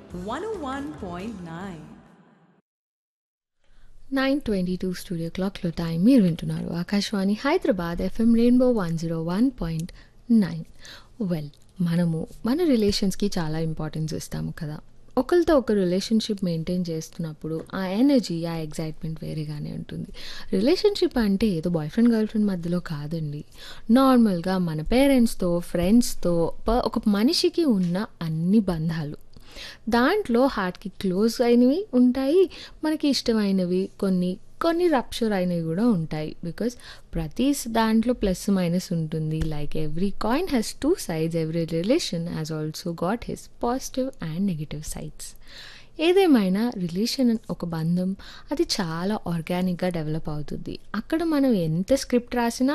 101.9. Nine twenty two studio క్లాక్లో time మీరు వింటున్నారు Akashvani Hyderabad FM rainbow one zero one point nine well మనము మన రిలేషన్స్కి చాలా ఇంపార్టెన్స్ ఇస్తాము కదా ఒకరితో ఒక రిలేషన్షిప్ మెయింటైన్ చేస్తున్నప్పుడు ఆ ఎనర్జీ ఆ ఎగ్జైట్మెంట్ వేరేగానే ఉంటుంది రిలేషన్షిప్ అంటే ఏదో బాయ్ ఫ్రెండ్ గర్ల్ ఫ్రెండ్ మధ్యలో కాదండి నార్మల్గా మన పేరెంట్స్తో ఫ్రెండ్స్తో ప- ఒక మనిషికి ఉన్న అన్ని బంధాలు దాంట్లో హార్ట్కి క్లోజ్ అయినవి ఉంటాయి మనకి ఇష్టమైనవి కొన్ని కొన్ని రప్చర్ అయినవి కూడా ఉంటాయి బికాస్ ప్రతి స్- దాంట్లో ప్లస్ మైనస్ ఉంటుంది like every coin has two sides every relation has also got his positive and negative sides ఏదేమైనా రిలేషన్ ఒక బంధం అది చాలా ఆర్గానిక్గా డెవలప్ అవుతుంది అక్కడ మనం ఎంత స్క్రిప్ట్ రాసినా